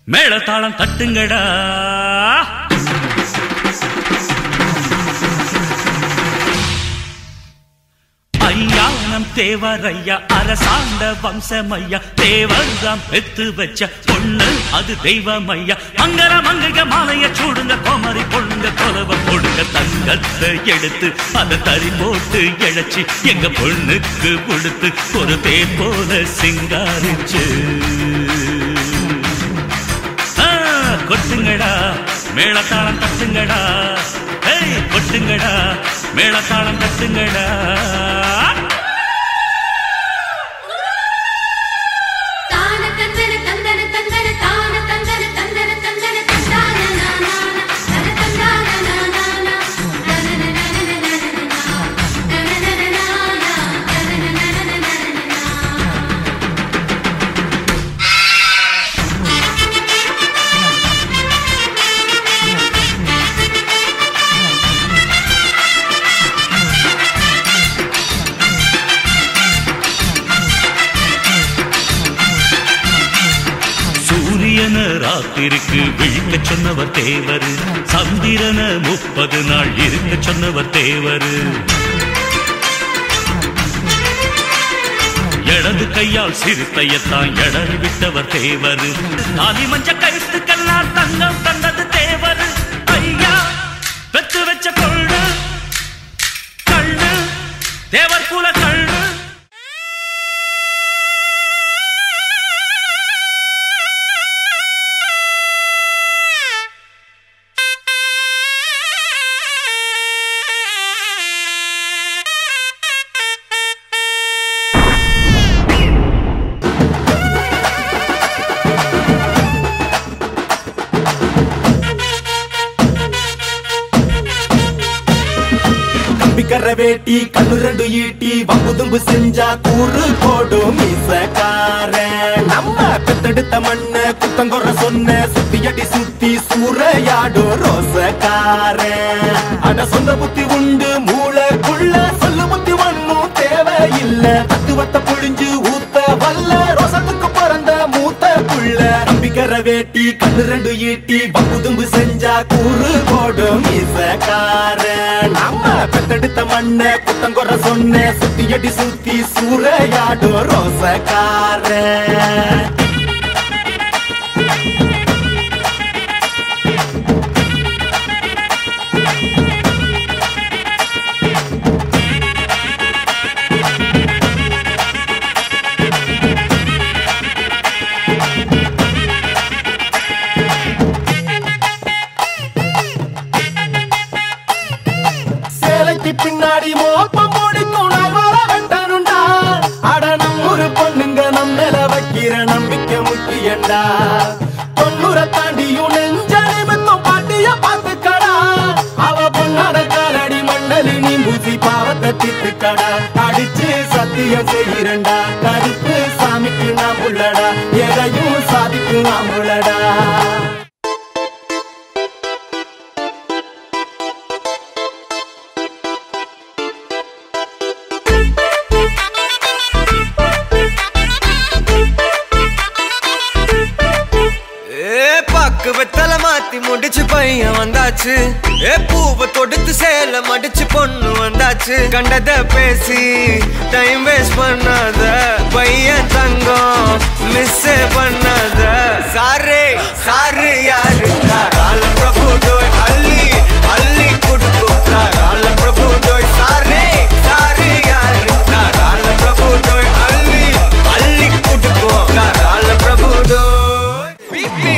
மேளதாளம் தட்டுங்கடா ஐயா நம் தேவரையா அரசாண்ட வம்சமையா தேவர்தாம் பெத்து வச்ச பொண்ணு அது தெய்வம் ஐயா மங்கர மங்கைக மாலைய சூடுங்க கோமரி பொண்ணுங்க கொலவ போடுங்க தங்கத்தை எடுத்து அதை தறி போட்டு இழைச்சி எங்க பொண்ணுக்கு கொடுத்து ஒரு தேர் போல சிங்காரிச்சு ஆ, கொட்டுங்கடா மேளத்தாளம் தட்டுங்கடா ஏய் கொட்டுங்கடா மேளத்தாளம் தட்டுங்கடா தான தந்தன தந்தன தந்தன தான தந்தன தந்தன தந்தன தந்தான நானான தன தந்தான நானான நனனனனனனனனா நனனனனனானா நனனனனனனனா சூரியன ராத்திரிக்கு விழிக்க சொன்னவர் தேவரு சந்திரன முப்பது நாள் இருக்க சொன்னவர் தேவரு இடது கையால் சிறுத்தையத்தான் எடறி விட்டவர் தேவரு தாலி மஞ்ச கழுத்துக்கெல்லாம் தங்கம் தந்தது தேவரு ஐயா பெத்து வச்ச கொள்ளு கள்ளு தேவர் குல கள்ளு கம்பிக்கர வேட்டி கண்ணு ரெண்டு ஈட்டி வம்பு தும்பு செஞ்சா கூறு போடும் மீசக்கார நம்ம பெத்தெடுத்த மண்ண குத்தங்குற சொன்ன சுத்தி அடி சுத்தி சூறையாடும் ரோசக்கார அட சொந்த புத்தி உண்டு மூளைக்குள்ள சொல்லு புத்தி ஒண்ணும் தேவையில்ல தத்துவத்தை புழிஞ்சு ஊத்த வல்ல ரோசத்துக்கு பிறந்த மூத்த புள்ள நம்பிக்கிற வேட்டி கண்ணு ரெண்டு ஈட்டி பகுதும்பு செஞ்சா கூறு போடும் மீசக்கார நம்ம பெத்தெடுத்த மண்ண குத்தங்குற சொன்ன சுத்தி அடி சுத்தி சூறையாடும் ரோசக்கார சேலைக்கு பின்னாடி மோப்பம் முடிக்கும் நான் வர வேண்டானுண்டா அட நம்மூரு பொண்ணுங்க நம்ம மேல வைக்கிற நம்பிக்கை முக்கியண்டா தொண்ணூற தாண்டியும் நெஞ்ச நிமித்தம் பாட்டிய பார்த்துக்கடா அவ பொண்ணாட காலடி மண்ணலி நீ பூசி பாவத்தை திட்டுக்கடா அடிச்சு சத்தியம் செய்கிறண்டா கருப்பு சாமிக்கு நாம் உள்ளடா எதையும் சாதிக்கும் நாம் உள்ளடா ஏ பாக்கு வெத்தல மாத்தி முடிச்சு பையன் வந்தாச்சு ஏ பூவை தொடுத்து சேல மடிச்சு பொண்ணு வந்தாச்சு கண்டத பேசி டைம் வேஸ்ட் பண்ணாத பையன் தங்கம் மிஸ் பண்ணாத சாரே சாரு யாரு கால பிரபு டோய் அள்ளி அள்ளி குடுக்கும் கால பிரபு டோய் சாரே சாரு யாரு கால பிரபு டோய் அள்ளி அள்ளி குடுக்கும் கால பிரபு டோய் பிபி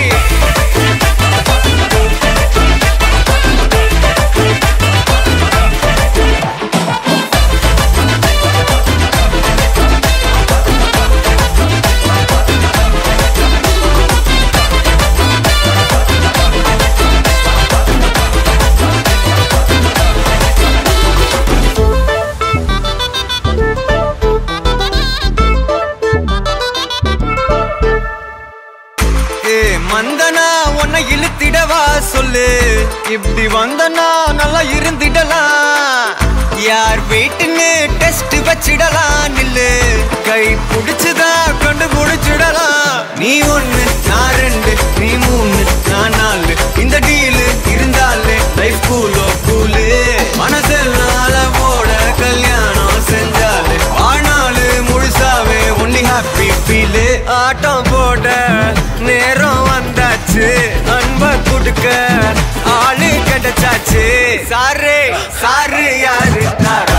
ஏ மந்தனா உன்னை இழுத்திடவா சொல்லு இப்படி வந்தனா நல்லா இருந்திடலாம் யார் வீட்டுன்னு டெஸ்ட் வச்சிடலாம் நில்லு கை பிடிச்சுதா கண்டு முடிச்சிடலாம் நீ ஒண்ணு நான் ரெண்டு நீ ஆட்டம் போட நேரம் வந்தாச்சு அன்ப குடுக்க ஆளு கிடைச்சாச்சு சாரு சாரு யாரு தாரா